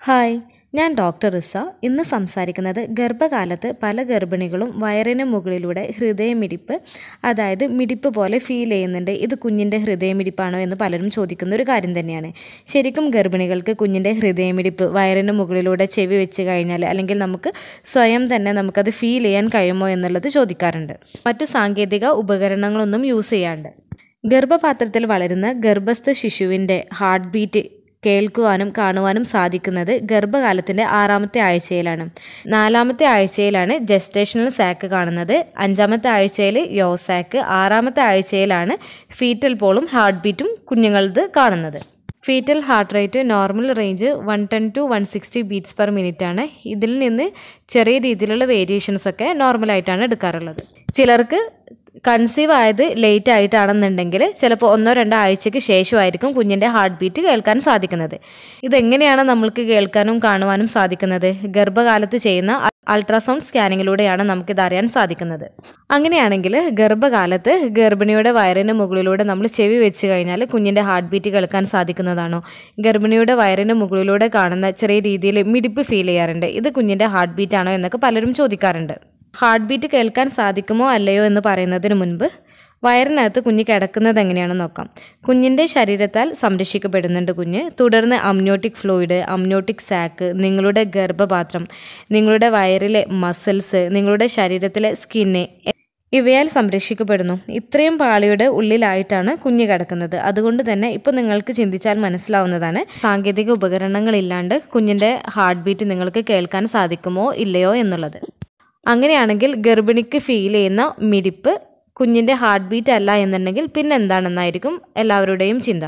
hi ഞാൻ doctor റിസ ഇന്ന് സംസാരിക്കുന്നത് ഗർഭകാലത്ത് പല ഗർഭിണികളും വയറിന് മുകളിലൂടെ ഹൃദയമിടിപ്പ് അതായത് മിടിപ്പ് പോലെ ഫീൽ ചെയ്യുന്നുണ്ട് ഇത് കുഞ്ഞിൻ്റെ ഹൃദയമിടിപ്പാണോ എന്ന് പലരും ചോദിക്കുന്ന ഒരു കാര്യം തന്നെയാണ് ശരിക്കും ഗർഭിണികൾക്ക് കുഞ്ഞിൻ്റെ ഹൃദയമിടിപ്പ് വയറിന് മുകളിലൂടെ ചെവി വെച്ച് കഴിഞ്ഞാൽ അല്ലെങ്കിൽ നമുക്ക് സ്വയം തന്നെ നമുക്കത് ഫീൽ ചെയ്യാൻ കഴിയുമോ എന്നുള്ളത് ചോദിക്കാറുണ്ട് മറ്റു സാങ്കേതിക ഉപകരണങ്ങളൊന്നും യൂസ് ചെയ്യാണ്ട് ഗർഭപാത്രത്തിൽ വളരുന്ന ഗർഭസ്ഥ ശിശുവിൻ്റെ ഹാർട്ട് ബീറ്റ് കേൾക്കുവാനും കാണുവാനും സാധിക്കുന്നത് ഗർഭകാലത്തിൻ്റെ ആറാമത്തെ ആഴ്ചയിലാണ് നാലാമത്തെ ആഴ്ചയിലാണ് ജസ്റ്റേഷണൽ സാക്ക് കാണുന്നത് അഞ്ചാമത്തെ ആഴ്ചയിൽ യോസാക്ക് ആറാമത്തെ ആഴ്ചയിലാണ് ഫീറ്റൽ പോളും ഹാർട്ട് ബീറ്റും കുഞ്ഞുങ്ങളത് കാണുന്നത് foetal heart rate normal range one ten to one sixty beats per minute ആണ് ഇതിൽ നിന്ന് ചെറിയ രീതിയിലുള്ള വേരിയേഷൻസ് ഒക്കെ നോർമലായിട്ടാണ് എടുക്കാറുള്ളത് ചിലർക്ക് കൺസീവ് ആയത് ലേറ്റ് ആയിട്ടാണെന്നുണ്ടെങ്കിൽ ചിലപ്പോൾ ഒന്നോ രണ്ടോ ആഴ്ചയ്ക്ക് ശേഷമായിരിക്കും കുഞ്ഞിൻ്റെ ഹാർട്ട് ബീറ്റ് കേൾക്കാൻ സാധിക്കുന്നത് ഇതെങ്ങനെയാണ് നമ്മൾക്ക് കേൾക്കാനും കാണുവാനും സാധിക്കുന്നത് ഗർഭകാലത്ത് ചെയ്യുന്ന അൾട്രാസൗണ്ട് സ്കാനിങ്ങിലൂടെയാണ് നമുക്കിത് അറിയാൻ സാധിക്കുന്നത് അങ്ങനെയാണെങ്കിൽ ഗർഭകാലത്ത് ഗർഭിണിയുടെ വയറിന് മുകളിലൂടെ നമ്മൾ ചെവി വെച്ച് കഴിഞ്ഞാൽ കുഞ്ഞിൻ്റെ ഹാർട്ട് ബീറ്റ് കേൾക്കാൻ സാധിക്കുന്നതാണോ ഗർഭിണിയുടെ വയറിന് മുകളിലൂടെ കാണുന്ന ചെറിയ രീതിയിൽ മിടിപ്പ് ഫീൽ ചെയ്യാറുണ്ട് ഇത് കുഞ്ഞിൻ്റെ ഹാർട്ട് ബീറ്റ് ആണോ എന്നൊക്കെ പലരും ചോദിക്കാറുണ്ട് ഹാർട്ട് ബീറ്റ് കേൾക്കാൻ സാധിക്കുമോ അല്ലയോ എന്ന് പറയുന്നതിന് മുൻപ് വയറിനകത്ത് കുഞ്ഞ് കിടക്കുന്നത് എങ്ങനെയാണെന്ന് നോക്കാം കുഞ്ഞിൻ്റെ ശരീരത്താൽ സംരക്ഷിക്കപ്പെടുന്നുണ്ട് കുഞ്ഞ് തുടർന്ന് അമ്നോട്ടിക് ഫ്ലൂയിഡ് അമ്നോട്ടിക് സാക്ക് നിങ്ങളുടെ ഗർഭപാത്രം നിങ്ങളുടെ വയറിലെ മസിൽസ് നിങ്ങളുടെ ശരീരത്തിലെ സ്കിന്ന് ഇവയാൽ സംരക്ഷിക്കപ്പെടുന്നു ഇത്രയും പാളിയുടെ ഉള്ളിലായിട്ടാണ് കുഞ്ഞ് കിടക്കുന്നത് അതുകൊണ്ട് തന്നെ ഇപ്പോൾ നിങ്ങൾക്ക് ചിന്തിച്ചാൽ മനസ്സിലാവുന്നതാണ് സാങ്കേതിക ഉപകരണങ്ങളില്ലാണ്ട് കുഞ്ഞിൻ്റെ ഹാർട്ട് ബീറ്റ് നിങ്ങൾക്ക് കേൾക്കാൻ സാധിക്കുമോ ഇല്ലയോ എന്നുള്ളത് അങ്ങനെയാണെങ്കിൽ ഗർഭിണിക്ക് ഫീൽ ചെയ്യുന്ന മിടിപ്പ് കുഞ്ഞിൻ്റെ ഹാർട്ട് ബീറ്റ് അല്ല എന്നുണ്ടെങ്കിൽ പിന്നെ എന്താണെന്നായിരിക്കും എല്ലാവരുടെയും ചിന്ത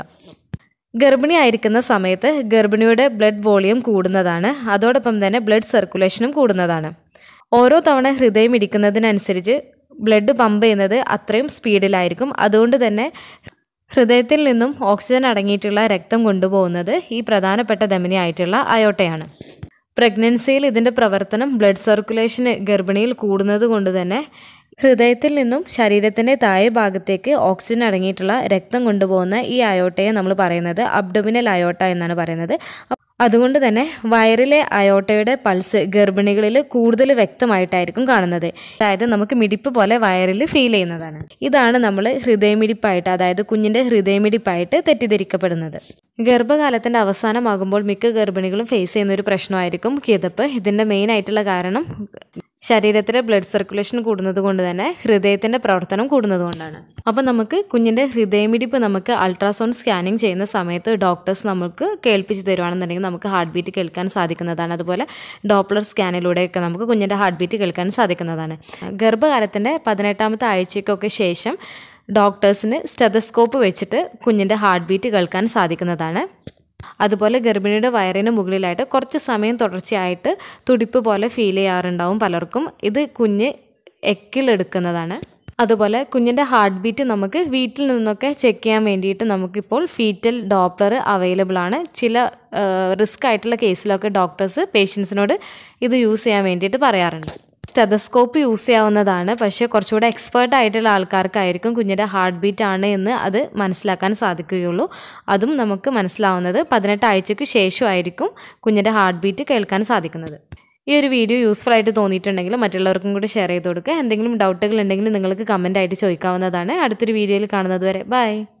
ഗർഭിണി ആയിരിക്കുന്ന സമയത്ത് ഗർഭിണിയുടെ ബ്ലഡ് വോളിയം കൂടുന്നതാണ് അതോടൊപ്പം തന്നെ ബ്ലഡ് സർക്കുലേഷനും കൂടുന്നതാണ് ഓരോ തവണ ഹൃദയം ഇടിക്കുന്നതിനനുസരിച്ച് ബ്ലഡ് പമ്പ് ചെയ്യുന്നത് അത്രയും സ്പീഡിലായിരിക്കും അതുകൊണ്ട് തന്നെ ഹൃദയത്തിൽ നിന്നും ഓക്സിജൻ അടങ്ങിയിട്ടുള്ള രക്തം കൊണ്ടുപോകുന്നത് ഈ പ്രധാനപ്പെട്ട ധമനിയായിട്ടുള്ള അയോട്ടയാണ് പ്രഗ്നൻസിയിൽ ഇതിൻ്റെ പ്രവർത്തനം ബ്ലഡ് സർക്കുലേഷന് ഗർഭിണിയിൽ കൂടുന്നത് കൊണ്ട് തന്നെ ഹൃദയത്തിൽ നിന്നും ശരീരത്തിൻ്റെ താഴെ ഭാഗത്തേക്ക് ഓക്സിജൻ അടങ്ങിയിട്ടുള്ള രക്തം കൊണ്ടുപോകുന്ന ഈ അയോട്ടയെ നമ്മൾ പറയുന്നത് അബ്ഡോമിനൽ അയോട്ട എന്നാണ് പറയുന്നത് അതുകൊണ്ട് തന്നെ വയറിലെ അയോട്ടയുടെ പൾസ് ഗർഭിണികളിൽ കൂടുതൽ വ്യക്തമായിട്ടായിരിക്കും കാണുന്നത് അതായത് നമുക്ക് മിടിപ്പ് പോലെ വയറിൽ ഫീൽ ചെയ്യുന്നതാണ് ഇതാണ് നമ്മൾ ഹൃദയമിടിപ്പായിട്ട് അതായത് കുഞ്ഞിൻ്റെ ഹൃദയമിടിപ്പായിട്ട് തെറ്റിദ്ധരിക്കപ്പെടുന്നത് ഗർഭകാലത്തിൻ്റെ അവസാനമാകുമ്പോൾ മിക്ക ഗർഭിണികളും ഫേസ് ചെയ്യുന്ന ഒരു പ്രശ്നമായിരിക്കും കിതപ്പ് ഇതിൻ്റെ മെയിൻ ആയിട്ടുള്ള കാരണം ശരീരത്തിലെ ബ്ലഡ് സർക്കുലേഷൻ കൂടുന്നത് കൊണ്ട് തന്നെ ഹൃദയത്തിൻ്റെ പ്രവർത്തനം കൂടുന്നത് കൊണ്ടാണ് അപ്പോൾ നമുക്ക് കുഞ്ഞിൻ്റെ ഹൃദയമിടിപ്പ് നമുക്ക് അൾട്രാസൗണ്ട് സ്കാനിങ് ചെയ്യുന്ന സമയത്ത് ഡോക്ടേഴ്സ് നമുക്ക് കേൾപ്പിച്ച് തരുവാണെന്നുണ്ടെങ്കിൽ നമുക്ക് ഹാർട്ട് ബീറ്റ് കേൾക്കാൻ സാധിക്കുന്നതാണ് അതുപോലെ ഡോപ്ലർ സ്കാനിലൂടെയൊക്കെ നമുക്ക് കുഞ്ഞിൻ്റെ ഹാർട്ട് ബീറ്റ് കേൾക്കാൻ സാധിക്കുന്നതാണ് ഗർഭകാലത്തിൻ്റെ പതിനെട്ടാമത്തെ ആഴ്ചയ്ക്കൊക്കെ ശേഷം ഡോക്ടേഴ്സിന് സ്റ്റെതസ്കോപ്പ് വെച്ചിട്ട് കുഞ്ഞിൻ്റെ ഹാർട്ട് ബീറ്റ് കേൾക്കാൻ സാധിക്കുന്നതാണ് അതുപോലെ ഗർഭിണിയുടെ വയറിന് മുകളിലായിട്ട് കുറച്ച് സമയം തുടർച്ചയായിട്ട് തുടിപ്പ് പോലെ ഫീൽ ചെയ്യാറുണ്ടാവും പലർക്കും ഇത് കുഞ്ഞ് എക്കിലെടുക്കുന്നതാണ് അതുപോലെ കുഞ്ഞിൻ്റെ ഹാർട്ട് ബീറ്റ് നമുക്ക് വീട്ടിൽ നിന്നൊക്കെ ചെക്ക് ചെയ്യാൻ വേണ്ടിയിട്ട് നമുക്കിപ്പോൾ ഫീറ്റൽ ഡോപ്ലർ അവൈലബിൾ ആണ് ചില റിസ്ക് ആയിട്ടുള്ള കേസിലൊക്കെ ഡോക്ടേഴ്സ് പേഷ്യൻസിനോട് ഇത് യൂസ് ചെയ്യാൻ വേണ്ടിയിട്ട് പറയാറുണ്ട് സ്റ്റെതസ്കോപ്പ് യൂസ് ചെയ്യാവുന്നതാണ് പക്ഷേ കുറച്ചുകൂടെ എക്സ്പേർട്ട് ആയിട്ടുള്ള ആൾക്കാർക്കായിരിക്കും കുഞ്ഞിൻ്റെ ഹാർട്ട് ബീറ്റ് ആണ് എന്ന് അത് മനസ്സിലാക്കാൻ സാധിക്കുകയുള്ളൂ അതും നമുക്ക് മനസ്സിലാവുന്നത് പതിനെട്ട് ആഴ്ചയ്ക്ക് ശേഷമായിരിക്കും കുഞ്ഞിൻ്റെ ഹാർട്ട് ബീറ്റ് കേൾക്കാൻ സാധിക്കുന്നത് ഈ ഒരു വീഡിയോ യൂസ്ഫുൾ ആയിട്ട് തോന്നിയിട്ടുണ്ടെങ്കിൽ മറ്റുള്ളവർക്കും കൂടി ഷെയർ ചെയ്ത് കൊടുക്കുക എന്തെങ്കിലും ഡൗട്ടുകൾ ഉണ്ടെങ്കിൽ നിങ്ങൾക്ക് കമൻ്റ് ആയിട്ട് ചോദിക്കാവുന്നതാണ് അടുത്തൊരു വീഡിയോയിൽ കാണുന്നത് വരെ ബൈ